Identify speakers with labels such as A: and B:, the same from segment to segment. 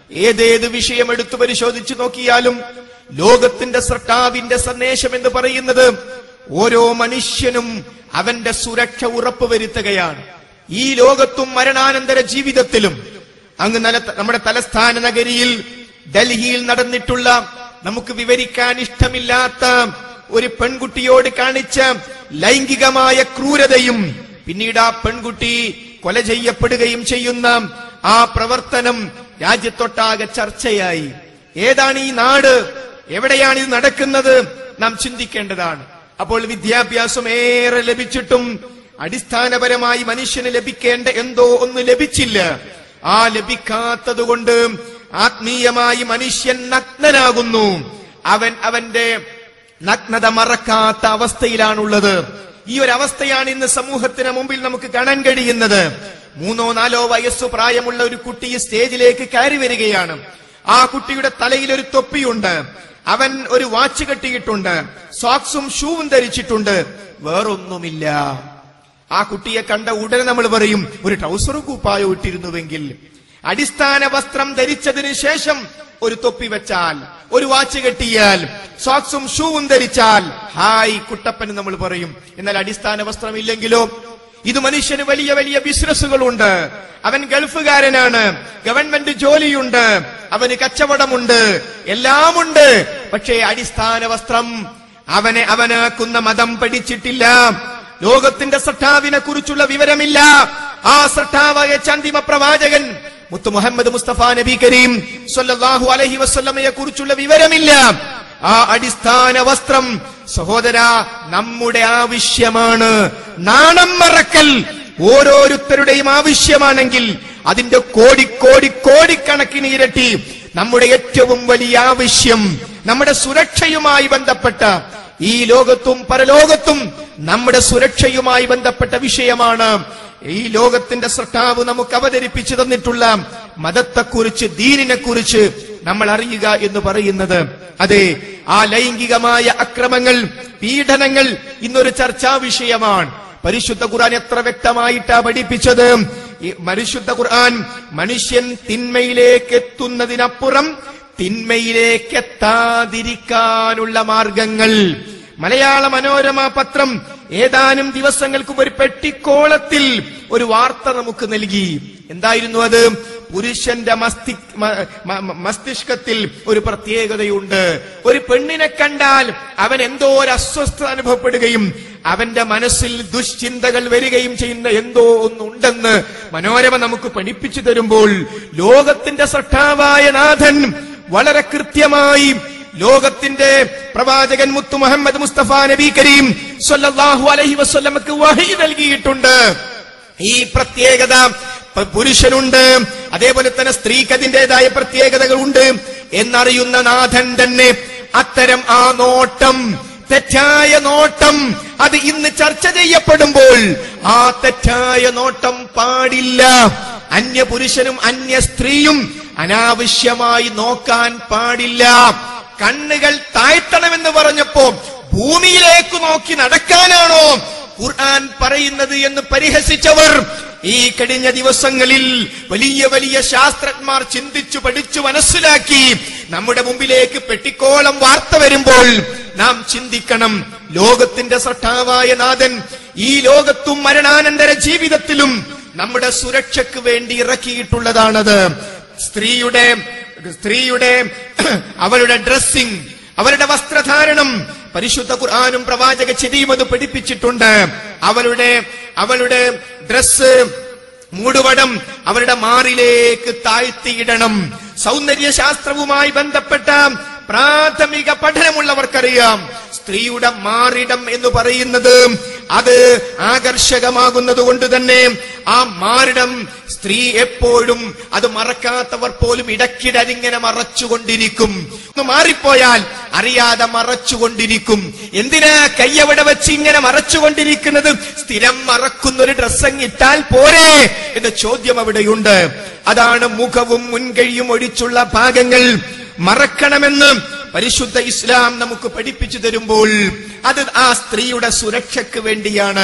A: ഏതേത് വിഷയം എടുത്തു പരിശോധിച്ചു നോക്കിയാലും ലോകത്തിന്റെ സർട്ടാവിന്റെ സന്ദേശം എന്ന് പറയുന്നത് ഓരോ മനുഷ്യനും അവന്റെ സുരക്ഷ ഉറപ്പുവരുത്തുകയാണ് ഈ ലോകത്തും മരണാനന്തര ജീവിതത്തിലും അങ്ങ് നല നമ്മുടെ തലസ്ഥാന നഗരിയിൽ ഡൽഹിയിൽ നടന്നിട്ടുള്ള നമുക്ക് വിവരിക്കാൻ ഇഷ്ടമില്ലാത്ത ഒരു പെൺകുട്ടിയോട് കാണിച്ച ലൈംഗികമായ ക്രൂരതയും പിന്നീട് ആ പെൺകുട്ടി കൊല ചെയ്യപ്പെടുകയും ചെയ്യുന്ന ആ പ്രവർത്തനം രാജ്യത്തൊട്ടാകെ ചർച്ചയായി ഏതാണ് ഈ നാട് എവിടെയാണ് ഇത് നടക്കുന്നത് നാം ചിന്തിക്കേണ്ടതാണ് അപ്പോൾ വിദ്യാഭ്യാസം ഏറെ ലഭിച്ചിട്ടും അടിസ്ഥാനപരമായി മനുഷ്യന് ലഭിക്കേണ്ട എന്തോ ഒന്ന് ലഭിച്ചില്ല ആ ലഭിക്കാത്തത് കൊണ്ട് ആത്മീയമായി മനുഷ്യൻ നഗ്നനാകുന്നു അവൻ അവന്റെ നഗ്നത മറക്കാത്ത അവസ്ഥയിലാണുള്ളത് ഈ ഒരു അവസ്ഥയാണ് ഇന്ന് സമൂഹത്തിന് മുമ്പിൽ നമുക്ക് കാണാൻ കഴിയുന്നത് മൂന്നോ നാലോ വയസ്സു പ്രായമുള്ള ഒരു കുട്ടി ഈ സ്റ്റേജിലേക്ക് കയറി വരികയാണ് ആ കുട്ടിയുടെ തലയിൽ ഒരു തൊപ്പിയുണ്ട് അവൻ ഒരു വാച്ച് കെട്ടിയിട്ടുണ്ട് സോക്സും ഷൂവും ധരിച്ചിട്ടുണ്ട് വേറൊന്നുമില്ല ആ കുട്ടിയെ കണ്ട ഉടനെ നമ്മൾ പറയും ഒരു ട്രൗസറും കൂപ്പായോ ഇട്ടിരുന്നുവെങ്കിൽ അടിസ്ഥാന വസ്ത്രം ധരിച്ചതിന് ശേഷം ഒരു തൊപ്പി വെച്ചാൽ ഒരു വാച്ച് കെട്ടിയാൽ സോക്സും ഷൂവും ധരിച്ചാൽ ഹായ് കുട്ടപ്പൻ നമ്മൾ പറയും എന്നാൽ അടിസ്ഥാന വസ്ത്രം ഇല്ലെങ്കിലോ ഇത് മനുഷ്യന് വലിയ വലിയ ബിസിനസ്സുകളുണ്ട് അവൻ ഗൾഫുകാരനാണ് ഗവൺമെന്റ് ജോലിയുണ്ട് അവന് കച്ചവടമുണ്ട് എല്ലാമുണ്ട് പക്ഷേ അടിസ്ഥാന വസ്ത്രം അവനെ അവനാക്കുന്ന മതം പഠിച്ചിട്ടില്ല ലോകത്തിന്റെ സട്ടാവിനെ കുറിച്ചുള്ള വിവരമില്ല ആ സട്ടാവായ ചന്തിമ പ്രവാചകൻ മുത്തു മുഹമ്മദ് മുസ്തഫ നബി കരീം സല്ലല്ലാഹു അലൈഹി വസല്ലമയെ കുറിച്ചുള്ള വിവരമില്ല ആ അടിസ്ഥാന വസ്ത്രം സഹോദര നമ്മുടെ ആവശ്യമാണ് നാണം മറക്കൽ ഓരോരുത്തരുടെയും ആവശ്യമാണെങ്കിൽ അതിന്റെ കോടി കോടി കോടിക്കണക്കിന് ഇരട്ടി നമ്മുടെ ഏറ്റവും വലിയ ആവശ്യം നമ്മുടെ സുരക്ഷയുമായി ബന്ധപ്പെട്ട ഈ ലോകത്തും പരലോകത്തും നമ്മുടെ സുരക്ഷയുമായി ബന്ധപ്പെട്ട വിഷയമാണ് ഈ ലോകത്തിന്റെ സർക്കാവ് നമുക്ക് അവതരിപ്പിച്ചു തന്നിട്ടുള്ള മതത്തെക്കുറിച്ച് ദീനിനെ കുറിച്ച് നമ്മൾ അറിയുക എന്ന് പറയുന്നത് അതെ ആ ലൈംഗികമായ അക്രമങ്ങൾ പീഡനങ്ങൾ ഇന്നൊരു ചർച്ചാ വിഷയമാണ് പരിശുദ്ധ ഖുർആൻ എത്ര വ്യക്തമായിട്ടാ പഠിപ്പിച്ചത് ഈ പരിശുദ്ധ ഖുർആൻ മനുഷ്യൻ തിന്മയിലേക്ക് എത്തുന്നതിനപ്പുറം തിന്മയിലേക്ക് എത്താതിരിക്കാനുള്ള മാർഗങ്ങൾ മലയാള മനോരമ പത്രം ഏതാനും ദിവസങ്ങൾക്ക് മുമ്പ് ഒരു പെട്ടിക്കോളത്തിൽ ഒരു വാർത്ത നമുക്ക് നൽകി എന്തായിരുന്നു അത് പുരുഷന്റെ മസ്തി മ- മ- മ- മസ്തിഷ്കത്തിൽ ഒരു പ്രത്യേകതയുണ്ട് ഒരു പെണ്ണിനെ കണ്ടാൽ അവൻ എന്തോ ഒരു അസ്വസ്ഥത അനുഭവപ്പെടുകയും അവന്റെ മനസ്സിൽ ദുശ്ചിന്തകൾ വരികയും ചെയ്യുന്ന എന്തോ ഒന്നുണ്ടെന്ന് മനോരമ നമുക്ക് പഠിപ്പിച്ചു തരുമ്പോൾ ലോകത്തിന്റെ സട്ടാവായ നാഥൻ വളരെ കൃത്യമായി ലോകത്തിന്റെ പ്രവാചകൻ മുത്തു മുഹമ്മദ് മുസ്തഫ നബി കരീം സല്ലല്ലാഹു അലൈഹി വസല്ലമക്ക് വഹി നൽകിയിട്ടുണ്ട് ഈ പ്രത്യേകത പ- പുരുഷനുണ്ട് അതേപോലെ തന്നെ സ്ത്രീക്ക് അതിൻ്റെതായ പ്രത്യേകതകളുണ്ട് എന്നറിയുന്ന നാഥൻ തന്നെ അത്തരം ആ നോട്ടം തെറ്റായ നോട്ടം അത് ഇന്ന് ചർച്ച ചെയ്യപ്പെടുമ്പോൾ ആ തെറ്റായ നോട്ടം പാടില്ല അന്യ പുരുഷനും അന്യ സ്ത്രീയും അനാവശ്യമായി നോക്കാൻ പാടില്ല കണ്ണുകൾ താഴ്ത്തണമെന്ന് പറഞ്ഞപ്പോ ഭൂമിയിലേക്ക് നോക്കി നടക്കാനാണോ ഖുർആൻ പറയുന്നത് എന്ന് പരിഹസിച്ചവർ ഈ കഴിഞ്ഞ ദിവസങ്ങളിൽ വലിയ വലിയ ശാസ്ത്രജ്ഞന്മാർ ചിന്തിച്ചു പഠിച്ചു മനസ്സിലാക്കി നമ്മുടെ മുമ്പിലേക്ക് പെട്ടിക്കോളം വാർത്ത വരുമ്പോൾ നാം ചിന്തിക്കണം ലോകത്തിന്റെ സട്ടാവായ നാഥൻ ഈ ലോകത്തും മരണാനന്തര ജീവിതത്തിലും നമ്മുടെ സുരക്ഷയ്ക്ക് വേണ്ടി ഇറക്കിയിട്ടുള്ളതാണത് സ്ത്രീയുടെ സ്ത്രീയുടെ അവരുടെ ഡ്രസ്സിംഗ് അവരുടെ വസ്ത്രധാരണം പരിശുദ്ധ ഖുർആാനും പ്രവാചക ചെരിയും അത് പഠിപ്പിച്ചിട്ടുണ്ട് അവരുടെ അവളുടെ ഡ്രസ്സ് മൂടുവടം അവരുടെ മാറിലേക്ക് താഴ്ത്തിയിടണം സൗന്ദര്യ ശാസ്ത്രവുമായി ബന്ധപ്പെട്ട പ്രാഥമിക പഠനമുള്ളവർക്കറിയാം സ്ത്രീയുടെ മാറിടം എന്ന് പറയുന്നത് അത് ആകർഷകമാകുന്നത് കൊണ്ട് തന്നെ ആ മാറിടം സ്ത്രീ എപ്പോഴും അത് മറക്കാത്തവർ പോലും ഇടയ്ക്കിടെ അതിങ്ങനെ മറച്ചുകൊണ്ടിരിക്കും ഒന്ന് മാറിപ്പോയാൽ അറിയാതെ മറച്ചുകൊണ്ടിരിക്കും എന്തിനാ കയ്യവിടെ വെച്ച് ഇങ്ങനെ മറച്ചുകൊണ്ടിരിക്കുന്നത് സ്ഥിരം മറക്കുന്ന ഒരു ഡ്രസ്സങ് ഇട്ടാൽ പോരെ എന്ന ചോദ്യം അവിടെയുണ്ട് അതാണ് മുഖവും മുൻകഴിയും ഒഴിച്ചുള്ള ഭാഗങ്ങൾ മറക്കണമെന്ന് പരിശുദ്ധ ഇസ്ലാം നമുക്ക് പഠിപ്പിച്ചു തരുമ്പോൾ അത് ആ സ്ത്രീയുടെ സുരക്ഷയ്ക്ക് വേണ്ടിയാണ്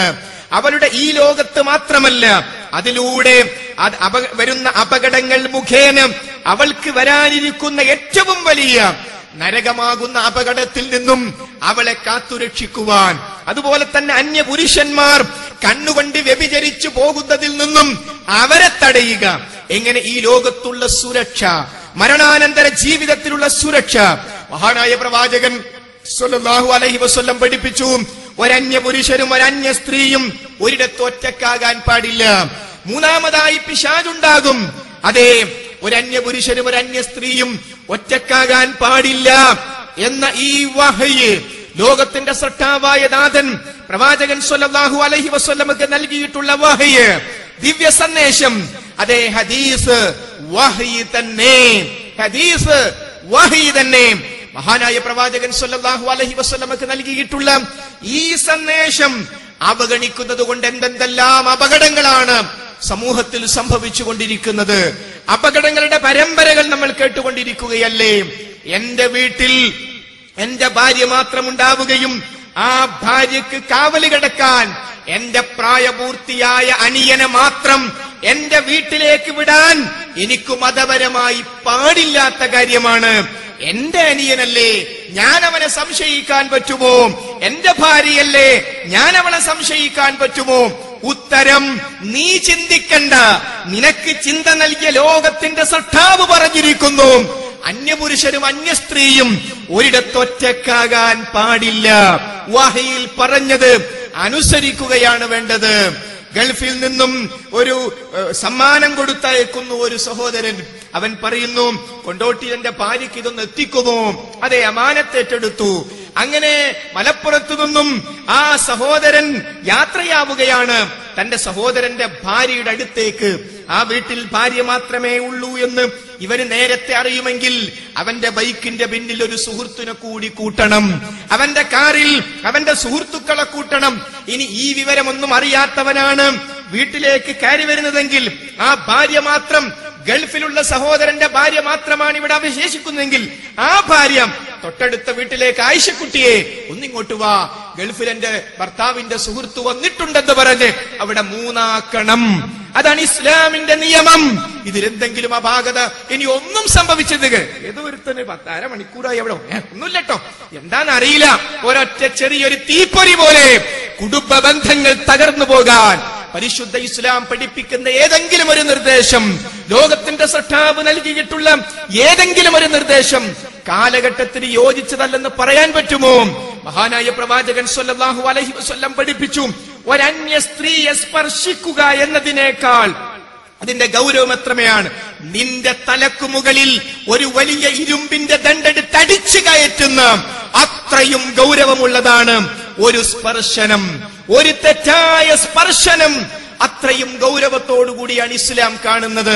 A: അവളുടെ ഈ ലോകത്ത് മാത്രമല്ല അതിലൂടെ അത് അപ- വരുന്ന അപകടങ്ങൾ മുഖേന അവൾക്ക് വരാനിരിക്കുന്ന ഏറ്റവും വലിയ നരകമാകുന്ന അപകടത്തിൽ നിന്നും അവളെ കാത്തുരക്ഷിക്കുവാൻ അതുപോലെ തന്നെ അന്യ പുരുഷന്മാർ കണ്ണുകൊണ്ട് വ്യഭിചരിച്ചു പോകുന്നതിൽ നിന്നും അവരെ തടയുക എങ്ങനെ ഈ ലോകത്തുള്ള സുരക്ഷ മരണാനന്തര ജീവിതത്തിലുള്ള സുരക്ഷ മഹാനായ പ്രവാചകൻ സ്വല്ലല്ലാഹു അലൈഹി വസല്ലം പഠിപ്പിച്ചു ഒരന്യ പുരുഷനും ഒരന്യ സ്ത്രീയും ഒരിടത്ത് ഒറ്റക്കാകാൻ പാടില്ല മൂന്നാമതായി പിശാചുണ്ടാകും അതെ ഒരന്യ പുരുഷനും ഒരന്യ സ്ത്രീയും ഒറ്റക്കാകാൻ പാടില്ല എന്ന ഈ വഹയ് ലോകത്തിന്റെ സൃഷ്ടാവായ നാഥൻ പ്രവാചകൻ സ്വല്ലല്ലാഹു അലൈഹി വസല്ലമക്ക് നൽകിയിട്ടുള്ള വഹയ് ദിവ്യ സന്ദേശം അതെ ഹദീസ് വഹയ് തന്നെ ഹദീസ് വഹയ് തന്നെ മഹാനായ പ്രവാചകൻ സ്വല്ലല്ലാഹു അലൈഹി വസല്ലമക്ക് നൽകിയിട്ടുള്ള ഈ സന്ദേശം അവഗണിക്കുന്നത് കൊണ്ട് എന്തെന്തെല്ലാം അപകടങ്ങളാണ് സമൂഹത്തിൽ സംഭവിച്ചുകൊണ്ടിരിക്കുന്നത് അപകടങ്ങളുടെ പരമ്പരകൾ നമ്മൾ കേട്ടുകൊണ്ടിരിക്കുകയല്ലേ എന്റെ വീട്ടിൽ എന്റെ ഭാര്യ മാത്രം ഉണ്ടാവുകയും ആ ഭാര്യക്ക് കാവല് കിടക്കാൻ എന്റെ പ്രായപൂർത്തിയായ അനിയനെ മാത്രം എന്റെ വീട്ടിലേക്ക് വിടാൻ എനിക്ക് മതപരമായി പാടില്ലാത്ത കാര്യമാണ് എന്റെ അനിയനല്ലേ ഞാൻ അവനെ സംശയിക്കാൻ പറ്റുമോ എന്റെ ഭാര്യയല്ലേ ഞാൻ അവളെ സംശയിക്കാൻ പറ്റുമോ ഉത്തരം നീ ചിന്തിക്കണ്ട നിനക്ക് ചിന്ത നൽകിയ ലോകത്തിന്റെ സൃഷ്ടാവ് പറഞ്ഞിരിക്കുന്നു അന്യപുരുഷനും അന്യ സ്ത്രീയും ഒരിടത്തൊറ്റക്കാകാൻ പാടില്ല വഹയിൽ പറഞ്ഞത് അനുസരിക്കുകയാണ് വേണ്ടത് ഗൾഫിൽ നിന്നും ഒരു ഏഹ്, സമ്മാനം കൊടുത്തയക്കുന്നു ഒരു സഹോദരൻ അവൻ പറയുന്നു കൊണ്ടോട്ടി എന്റെ ഭാര്യയ്ക്ക് ഇതൊന്ന് എത്തിക്കുമോ അതെ അമാനത്തേറ്റെടുത്തു അങ്ങനെ മലപ്പുറത്തു നിന്നും ആ സഹോദരൻ യാത്രയാവുകയാണ് തന്റെ സഹോദരന്റെ ഭാര്യയുടെ അടുത്തേക്ക് ആ വീട്ടിൽ ഭാര്യ മാത്രമേ ഉള്ളൂ എന്ന് ഇവന് നേരത്തെ അറിയുമെങ്കിൽ അവന്റെ ബൈക്കിന്റെ പിന്നിൽ ഒരു സുഹൃത്തിനെ കൂടി കൂട്ടണം അവന്റെ കാറിൽ അവന്റെ സുഹൃത്തുക്കളെ കൂട്ടണം ഇനി ഈ വിവരമൊന്നും അറിയാത്തവനാണ് വീട്ടിലേക്ക് കയറി വരുന്നതെങ്കിൽ ആ ഭാര്യ മാത്രം ഗൾഫിലുള്ള സഹോദരന്റെ ഭാര്യ മാത്രമാണ് ഇവിടെ അവശേഷിക്കുന്നതെങ്കിൽ ആ ഭാര്യ തൊട്ടടുത്ത വീട്ടിലേക്ക് ആയിഷക്കുട്ടിയെ ഒന്നിങ്ങോട്ട് വാ ഗൾഫിൽ എന്റെ ഭർത്താവിന്റെ സുഹൃത്ത് വന്നിട്ടുണ്ടെന്ന് പറഞ്ഞ് അവിടെ മൂന്നാക്കണം അതാണ് ഇസ്ലാമിന്റെ നിയമം ഇതിലെന്തെങ്കിലും അപാകത ഇനി ഒന്നും സംഭവിച്ചത് ഏതോ ഒരുത്തന് പത്താര മണിക്കൂറായി അവിടെ ഏ, ഒന്നുമില്ലട്ടോ എന്താണെന്നറിയില്ല ഒരൊറ്റ ചെറിയൊരു തീപ്പൊരി പോലെ കുടുംബ ബന്ധങ്ങൾ തകർന്നു പോകാൻ പരിശുദ്ധ ഇസ്ലാം പഠിപ്പിക്കുന്ന ഏതെങ്കിലും ഒരു നിർദ്ദേശം ലോകത്തിന്റെ സൃഷ്ടാവ് നൽകിയിട്ടുള്ള ഏതെങ്കിലും ഒരു നിർദ്ദേശം കാലഘട്ടത്തിന് യോജിച്ചതല്ലെന്ന് പറയാൻ പറ്റുമോ മഹാനായ പ്രവാചകൻ സ്വല്ലല്ലാഹു അലൈഹി വസല്ലം പഠിപ്പിച്ചു ഒരന്യ സ്ത്രീയെ സ്പർശിക്കുക എന്നതിനേക്കാൾ അതിന്റെ ഗൗരവം എത്രമയാണ് നിന്റെ തലക്കു മുകളിൽ ഒരു വലിയ ഇരുമ്പിന്റെ ദണ്ടെടുത്ത് അടിച്ചു കയറ്റുന്ന അത്രയും ഗൗരവമുള്ളതാണ് ഒരു സ്പർശനം ഒരു തെറ്റായ സ്പർശനം അത്രയും ഗൗരവത്തോടുകൂടിയാണ് ഇസ്ലാം കാണുന്നത്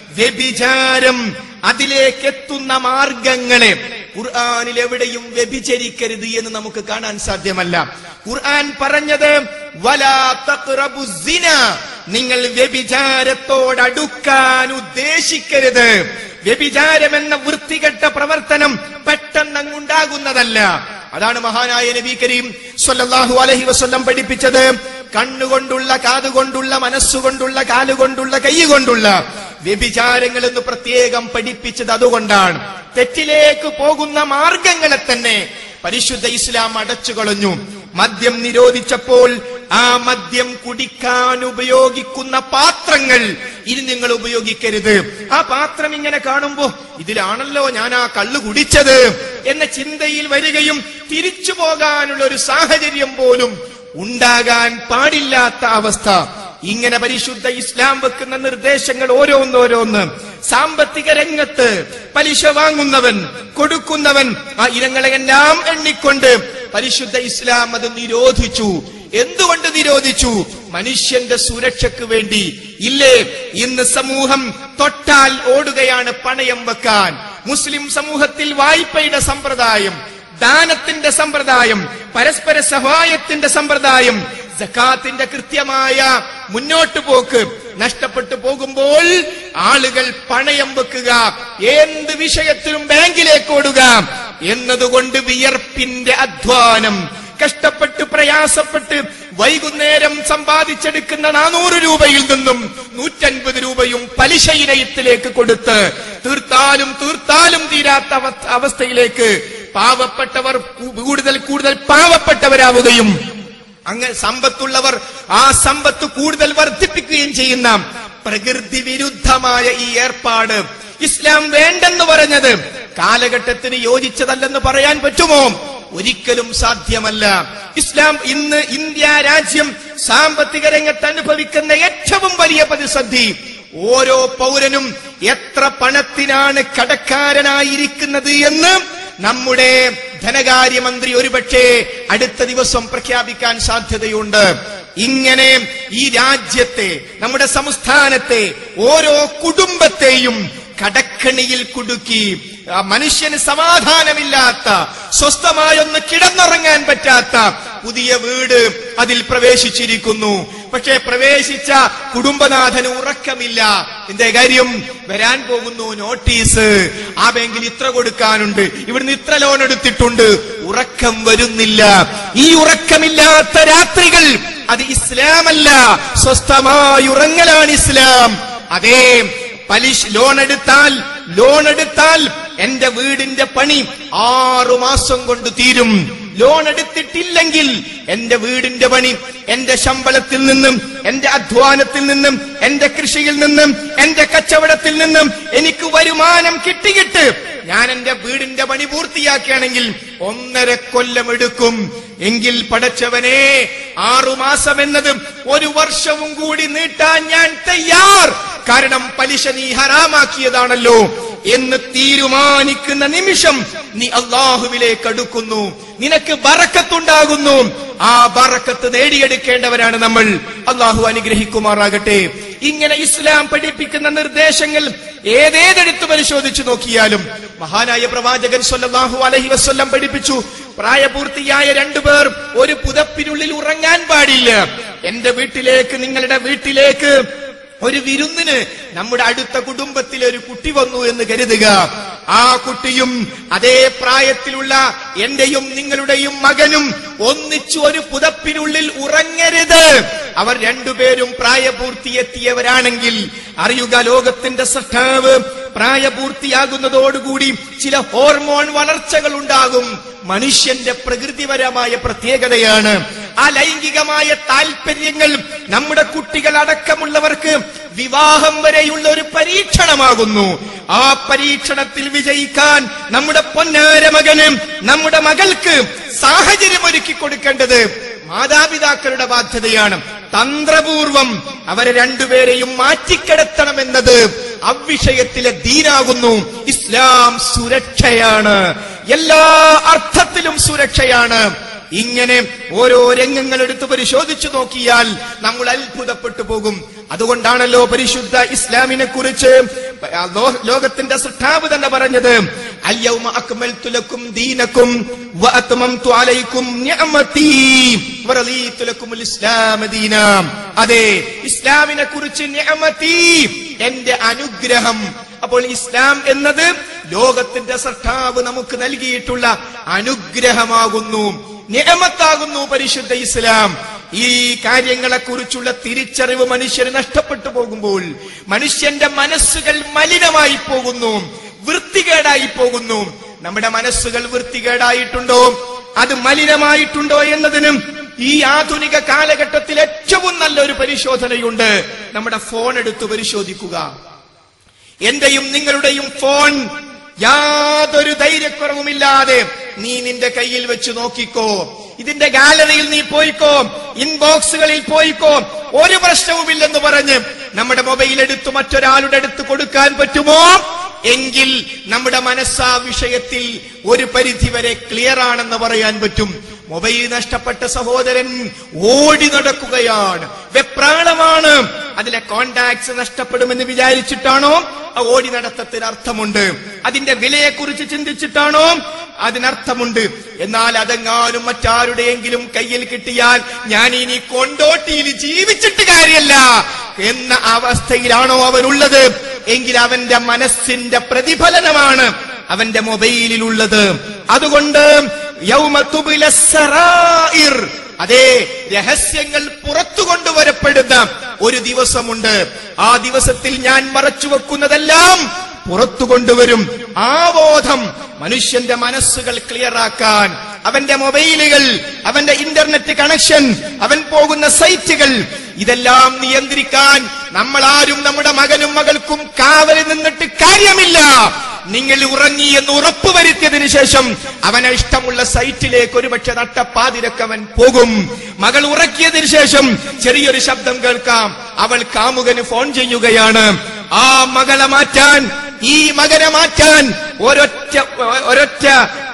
A: വ്യഭിചാരം അതിലേക്ക് എത്തുന്ന മാർഗങ്ങളെ ഖുർആാനിൽ എവിടെയും വ്യഭിചരിക്കരുത് എന്ന് നമുക്ക് കാണാൻ സാധ്യമല്ല ഖുർആൻ പറഞ്ഞത് വലാ തഖ്റബു സിന നിങ്ങൾ വ്യഭിചാരത്തോടടുക്കാൻ ഉദ്ദേശിക്കരുത് വ്യഭിചാരം എന്ന വൃത്തികെട്ട പ്രവർത്തനം പെട്ടെന്ന് അങ്ങുണ്ടാകുന്നതല്ല അതാണ് മഹാനായ നബി കരീം സ്വല്ലല്ലാഹു അലൈഹി വസല്ലം പഠിപ്പിച്ചത് കണ്ണുകൊണ്ടുള്ള കാതുകൊണ്ടുള്ള മനസ്സുകൊണ്ടുള്ള കാലുകൊണ്ടുള്ള കൈകൊണ്ടുള്ള വ്യഭിചാരങ്ങൾ എന്ന് പ്രത്യേകം പഠിപ്പിച്ചത് അതുകൊണ്ടാണ് തെറ്റിലേക്ക് പോകുന്ന മാർഗങ്ങളെ തന്നെ പരിശുദ്ധ ഇസ്ലാം അടച്ചു കളഞ്ഞു മദ്യം നിരോധിച്ചപ്പോൾ ആ മദ്യം കുടിക്കാൻ ഉപയോഗിക്കുന്ന പാത്രങ്ങൾ ഇനി നിങ്ങൾ ഉപയോഗിക്കരുത് ആ പാത്രം ഇങ്ങനെ കാണുമ്പോ ഇതിലാണല്ലോ ഞാൻ ആ കള്ളു കുടിച്ചത് എന്ന ചിന്തയിൽ വരികയും തിരിച്ചു പോകാനുള്ള ഒരു സാഹചര്യം പോലും ഉണ്ടാകാൻ പാടില്ലാത്ത അവസ്ഥ ഇങ്ങനെ പരിശുദ്ധ ഇസ്ലാം വെക്കുന്ന നിർദ്ദേശങ്ങൾ ഓരോന്നോരോന്ന് സാമ്പത്തിക രംഗത്ത് പലിശ വാങ്ങുന്നവൻ കൊടുക്കുന്നവൻ ആ ഇനങ്ങളെല്ലാം എണ്ണിക്കൊണ്ട് പരിശുദ്ധ ഇസ്ലാം അത് നിരോധിച്ചു എന്തുകൊണ്ട് നിരോധിച്ചു മനുഷ്യന്റെ സുരക്ഷയ്ക്ക് വേണ്ടി ഇല്ലേ ഇന്ന് സമൂഹം തൊട്ടാൽ ഓടുകയാണ് പണയം വെക്കാൻ മുസ്ലിം സമൂഹത്തിൽ വായ്പയുടെ സമ്പ്രദായം ദാനത്തിന്റെ സമ്പ്രദായം പരസ്പര സഹായത്തിന്റെ സമ്പ്രദായം സക്കാത്തിന്റെ കൃത്യമായ മുന്നോട്ട് പോക്ക് നഷ്ടപ്പെട്ടു പോകുമ്പോൾ ആളുകൾ പണയം വെക്കുക എന്ത് വിഷയത്തിലും ബാങ്കിലേക്ക് ഓടുക എന്നതുകൊണ്ട് വിയർപ്പിന്റെ അധ്വാനം കഷ്ടപ്പെട്ട് പ്രയാസപ്പെട്ട് വൈകുന്നേരം സമ്പാദിച്ചെടുക്കുന്ന നാനൂറ് രൂപയിൽ നിന്നും നൂറ്റൻപത് രൂപയും പലിശ ഇനയത്തിലേക്ക് കൊടുത്ത് തീർത്താലും തീർത്താലും തീരാത്ത അവ- അവസ്ഥയിലേക്ക് പാവപ്പെട്ടവർ കൂ- കൂടുതൽ കൂടുതൽ പാവപ്പെട്ടവരാവുകയും അങ്ങനെ സമ്പത്തുള്ളവർ ആ സമ്പത്ത് കൂടുതൽ വർദ്ധിപ്പിക്കുകയും ചെയ്യുന്ന പ്രകൃതി വിരുദ്ധമായ ഈ ഏർപ്പാട് ഇസ്ലാം വേണ്ടെന്ന് പറഞ്ഞത് കാലഘട്ടത്തിന് യോജിച്ചതല്ലെന്ന് പറയാൻ പറ്റുമോ ഒരിക്കലും സാധ്യമല്ല ഇസ്ലാം ഇന്ന് ഇന്ത്യ രാജ്യം സാമ്പത്തിക രംഗത്ത് അനുഭവിക്കുന്ന ഏറ്റവും വലിയ പ്രതിസന്ധി ഓരോ പൗരനും എത്ര പണത്തിനാണ് കടക്കാരനായിരിക്കുന്നത് എന്ന് നമ്മുടെ ധനകാര്യമന്ത്രി ഒരുപക്ഷെ അടുത്ത ദിവസം പ്രഖ്യാപിക്കാൻ സാധ്യതയുണ്ട് ഇങ്ങനെ ഈ രാജ്യത്തെ നമ്മുടെ സംസ്ഥാനത്തെ ഓരോ കുടുംബത്തെയും കടക്കണിയിൽ കുടുക്കി ആ മനുഷ്യന് സമാധാനമില്ലാത്ത സ്വസ്ഥമായൊന്ന് കിടന്നുറങ്ങാൻ പറ്റാത്ത പുതിയ വീട് അതിൽ പ്രവേശിച്ചിരിക്കുന്നു പക്ഷേ പ്രവേശിച്ച കുടുംബനാഥന് ഉറക്കമില്ല എന്തേ കാര്യം വരാൻ പോകുന്നു നോട്ടീസ് ആ ബാങ്കിൽ ഇത്ര കൊടുക്കാനുണ്ട് ഇവിടുന്ന് ഇത്ര ലോൺ എടുത്തിട്ടുണ്ട് ഉറക്കം വരുന്നില്ല ഈ ഉറക്കമില്ലാത്ത രാത്രികൾ അത് ഇസ്ലാമല്ല സ്വസ്ഥമായി ഉറങ്ങലാണ് ഇസ്ലാം അതേ പലിശ ലോൺ എടുത്താൽ ലോൺ എടുത്താൽ എന്റെ വീടിന്റെ പണി ആറു മാസം കൊണ്ട് തീരും ലോൺ എടുത്തിട്ടില്ലെങ്കിൽ എന്റെ വീടിന്റെ പണി എന്റെ ശമ്പളത്തിൽ നിന്നും എന്റെ അധ്വാനത്തിൽ നിന്നും എന്റെ കൃഷിയിൽ നിന്നും എന്റെ കച്ചവടത്തിൽ നിന്നും എനിക്ക് വരുമാനം കിട്ടിയിട്ട് ഞാൻ എന്റെ വീടിന്റെ പണി പൂർത്തിയാക്കുകയാണെങ്കിൽ ഒന്നര കൊല്ലം എടുക്കും എങ്കിൽ പടച്ചവനെ ആറുമാസം എന്നത് ഒരു വർഷവും കൂടി നീട്ടാൻ ഞാൻ തയ്യാർ കാരണം പലിശ നീ ഹറാമാക്കിയതാണല്ലോ എന്ന് തീരുമാനിക്കുന്ന നിമിഷം നീ അള്ളാഹുവിലേക്ക് അടുക്കുന്നു നിനക്ക് ബറക്കത്തുണ്ടാകുന്നു ആ ബറക്കത്ത് നേടിയെടുക്കേണ്ടവരാണ് നമ്മൾ അള്ളാഹു അനുഗ്രഹിക്കുമാറാകട്ടെ ഇങ്ങനെ ഇസ്ലാം പഠിപ്പിക്കുന്ന നിർദ്ദേശങ്ങൾ ഏതേതെടുത്ത് പരിശോധിച്ചു നോക്കിയാലും മഹാനായ പ്രവാചകൻ സ്വല്ലല്ലാഹു അലൈഹി വസല്ലം പഠിപ്പിച്ചു പ്രായപൂർത്തിയായ രണ്ടുപേർ ഒരു പുതപ്പിനുള്ളിൽ ഉറങ്ങാൻ പാടില്ല എന്റെ വീട്ടിലേക്ക് നിങ്ങളുടെ വീട്ടിലേക്ക് ഒരു വിരുന്നിന് നമ്മുടെ അടുത്ത കുടുംബത്തിൽ ഒരു കുട്ടി വന്നു എന്ന് കരുതുക ആ കുട്ടിയും അതേ പ്രായത്തിലുള്ള എന്റെയും നിങ്ങളുടെയും മകനും ഒന്നിച്ചു ഒരു പുതപ്പിനുള്ളിൽ ഉറങ്ങരുത് അവർ രണ്ടുപേരും പ്രായപൂർത്തിയെത്തിയവരാണെങ്കിൽ അറിയുക ലോകത്തിന്റെ സൃഷ്ടാവ് പ്രായപൂർത്തിയാകുന്നതോടുകൂടി ചില ഹോർമോൺ വളർച്ചകൾ ഉണ്ടാകും മനുഷ്യന്റെ പ്രകൃതിപരമായ പ്രത്യേകതയാണ് ആ ലൈംഗികമായ താല്പര്യങ്ങൾ നമ്മുടെ കുട്ടികൾ അടക്കമുള്ളവർക്ക് വിവാഹം വരെയുള്ള ഒരു പരീക്ഷണമാകുന്നു ആ പരീക്ഷണത്തിൽ വിജയിക്കാൻ നമ്മുടെ പൊന്നാര മകന് നമ്മുടെ മകൾക്ക് സാഹചര്യം ഒരുക്കി കൊടുക്കേണ്ടത് മാതാപിതാക്കളുടെ ബാധ്യതയാണ് തന്ത്രപൂർവം അവരെ രണ്ടുപേരെയും മാറ്റിക്കിടത്തണമെന്നത് അവിഷയത്തിലെ ദീനാകുന്നു ഇസ്ലാം സുരക്ഷയാണ് എല്ലാ അർത്ഥത്തിലും സുരക്ഷയാണ് ഇങ്ങനെ ഓരോ രംഗങ്ങൾ എടുത്ത് പരിശോധിച്ചു നോക്കിയാൽ നമ്മൾ അത്ഭുതപ്പെട്ടു പോകും അതുകൊണ്ടാണല്ലോ പരിശുദ്ധ ഇസ്ലാമിനെ കുറിച്ച് ലോ- ലോകത്തിന്റെ സൃഷ്ടാവ് തന്നെ പറഞ്ഞത് അയ്യൗമ അക്മൽതു ലക്കും ദീനക്കും വഅത്മംതു അലൈക്കും നിഅമതി വറദീതു ലക്കുമുൽ ഇസ്ലാമ ദീന അതെ ഇസ്ലാമിനെ കുറിച്ച് നിഅമതി എന്റെ അനുഗ്രഹം അപ്പോൾ ഇസ്ലാം എന്നത് ലോകത്തിന്റെ സൃഷ്ടാവ് നമുക്ക് നൽകിയിട്ടുള്ള അനുഗ്രഹമാകുന്നു നിയമത്താകുന്നു പരിശുദ്ധ ഇസ്ലാം ഈ കാര്യങ്ങളെ കുറിച്ചുള്ള തിരിച്ചറിവ് മനുഷ്യന് നഷ്ടപ്പെട്ടു പോകുമ്പോൾ മനുഷ്യന്റെ മനസ്സുകൾ മലിനമായി പോകുന്നു വൃത്തികേടായി പോകുന്നു നമ്മുടെ മനസ്സുകൾ വൃത്തികേടായിട്ടുണ്ടോ അത് മലിനമായിട്ടുണ്ടോ എന്നതിനും ഈ ആധുനിക കാലഘട്ടത്തിൽ ഏറ്റവും നല്ലൊരു പരിശോധനയുണ്ട് നമ്മുടെ ഫോൺ എടുത്തു പരിശോധിക്കുക എന്റെയും നിങ്ങളുടെയും ഫോൺ യാതൊരു ധൈര്യക്കുറവുമില്ലാതെ നീ നിന്റെ കയ്യിൽ വെച്ച് നോക്കിക്കോ ഇതിന്റെ ഗാലറിയിൽ നീ പോയിക്കോ ഇൻബോക്സുകളിൽ പോയിക്കോ ഒരു പ്രശ്നവുമില്ലെന്ന് പറഞ്ഞ് നമ്മുടെ മൊബൈൽ എടുത്ത് മറ്റൊരാളുടെ അടുത്ത് കൊടുക്കാൻ പറ്റുമോ എങ്കിൽ നമ്മുടെ മനസ്സാ വിഷയത്തിൽ ഒരു പരിധിവരെ ക്ലിയർ ആണെന്ന് പറയാൻ പറ്റും മൊബൈൽ നഷ്ടപ്പെട്ട സഹോദരൻ ഓടി നടക്കുകയാണ് വെപ്രാളമാണ് അതിലെ കോണ്ടാക്ട്സ് നഷ്ടപ്പെടുമെന്ന് വിചാരിച്ചിട്ടാണോ ആ ഓടി നടത്തത്തിന് അർത്ഥമുണ്ട് അതിന്റെ വിലയെക്കുറിച്ച് ചിന്തിച്ചിട്ടാണോ അതിനർത്ഥമുണ്ട് എന്നാൽ അതെങ്ങാനും മറ്റാരുടെയെങ്കിലും കയ്യിൽ കിട്ടിയാൽ ഞാൻ ഇനി കൊണ്ടോട്ടിയിൽ ജീവിച്ചിട്ട് കാര്യമല്ല എന്ന അവസ്ഥയിലാണോ അവനുള്ളത് എങ്കിൽ അവന്റെ മനസ്സിന്റെ പ്രതിഫലനമാണ് അവന്റെ മൊബൈലിലുള്ളത് അതുകൊണ്ട് യൗമ തുബില സറായിർ അതേ രഹസ്യങ്ങൾ പുറത്തു കൊണ്ടുവരപ്പെടുന്ന ഒരു ദിവസമുണ്ട് ആ ദിവസത്തിൽ ഞാൻ മറച്ചു വെക്കുന്നതെല്ലാം പുറത്തു കൊണ്ടുവരും ആ ബോധം മനുഷ്യന്റെ മനസ്സുകൾ ക്ലിയറാക്കാൻ അവന്റെ മൊബൈലുകൾ അവന്റെ ഇന്റർനെറ്റ് കണക്ഷൻ അവൻ പോകുന്ന സൈറ്റുകൾ ഇതെല്ലാം നിയന്ത്രിക്കാൻ നമ്മൾ ആരും നമ്മുടെ മകനും മകൾക്കും കാവലിൽ നിന്നിട്ട് കാര്യമില്ല നിങ്ങൾ ഉറങ്ങി എന്ന് ഉറപ്പുവരുത്തിയതിനു ശേഷം അവന് ഇഷ്ടമുള്ള സൈറ്റിലേക്ക് ഒരുപക്ഷെ നട്ടപ്പാതിരക്ക് അവൻ പോകും മകൾ ഉറക്കിയതിനു ശേഷം ചെറിയൊരു ശബ്ദം കേൾക്കാം അവൾ കാമുകന് ഫോൺ ചെയ്യുകയാണ് ആ മകളെ മാറ്റാൻ ഈ മകനെ മാറ്റാൻ ഒരൊറ്റ ഒരൊറ്റ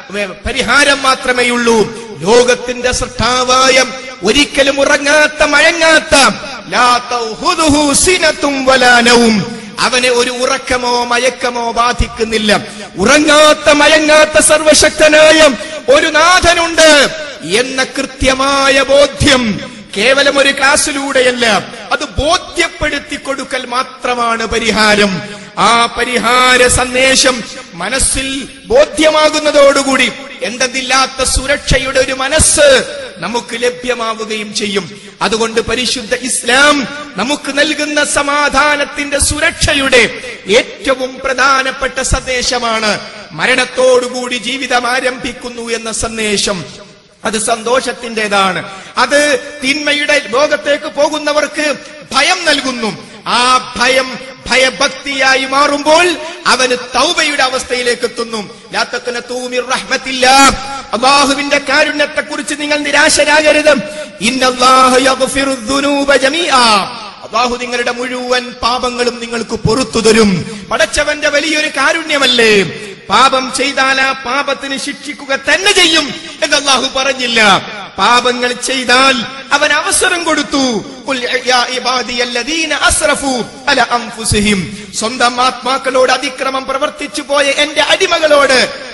A: പരിഹാരം മാത്രമേയുള്ളൂ ലോകത്തിന്റെ സൃഷ്ടാവായ ഒരിക്കലും ഉറങ്ങാത്ത മഴങ്ങാത്ത ലാ തൗഹുദുഹു സിനത്തും വലാനവും അവനെ ഒരു ഉറക്കമോ മയക്കമോ ബാധിക്കുന്നില്ല ഉറങ്ങാത്ത മയങ്ങാത്ത സർവശക്തനായ ഒരു നാഥനുണ്ട് എന്ന കൃത്യമായ ബോധ്യം കേവലം ഒരു ക്ലാസ്സിലൂടെയല്ല അത് ബോധ്യപ്പെടുത്തി കൊടുക്കൽ മാത്രമാണ് പരിഹാരം ആ പരിഹാര സന്ദേശം മനസ്സിൽ ബോധ്യമാകുന്നതോടുകൂടി എന്തെന്നില്ലാത്ത സുരക്ഷയുടെ ഒരു മനസ്സ് നമുക്ക് ലഭ്യമാവുകയും ചെയ്യും അതുകൊണ്ട് പരിശുദ്ധ ഇസ്ലാം നമുക്ക് നൽകുന്ന സമാധാനത്തിന്റെ സുരക്ഷയുടെ ഏറ്റവും പ്രധാനപ്പെട്ട സന്ദേശമാണ് മരണത്തോടുകൂടി ജീവിതം ആരംഭിക്കുന്നു എന്ന സന്ദേശം അത് സന്തോഷത്തിന്റേതാണ് അത് തിന്മയുടെ ലോകത്തേക്ക് പോകുന്നവർക്ക് ഭയം നൽകുന്നു ആ ഭയം ഭയഭക്തിയായി മാറുമ്പോൾ അവന് തൗബയുടെ അവസ്ഥയിലേക്ക് എത്തുന്നു ലാത്തക്കുന്ന തൂമിർ റഹ്മത്തില്ല അള്ളാഹുവിന്റെ കാരുണ്യത്തെ കുറിച്ച് നിങ്ങൾ നിരാശരാകരുത് ഇന്നല്ലാഹു യഗ്ഫിറു ദുനൂബ ജമീആ അള്ളാഹു നിങ്ങളുടെ മുഴുവൻ പാപങ്ങളും നിങ്ങൾക്ക് പൊറത്തു തരും പടച്ചവന്റെ വലിയൊരു കാരുണ്യമല്ലേ പാപം ചെയ്താൽ ആ പാപത്തിന് ശിക്ഷിക്കുക തന്നെ ചെയ്യും എന്ന് അള്ളാഹു പറഞ്ഞില്ല പാപങ്ങൾ ചെയ്താൽ അവൻ അവസരം കൊടുത്തു ഖുൽ യാ ഇബാദിയല്ലദീന അസ്റഫു അല അൻഫുസിഹിം സ്വന്തം ആത്മാക്കളോട് അതിക്രമം പ്രവർത്തിച്ചു പോയ എന്റെ അടിമകളോട്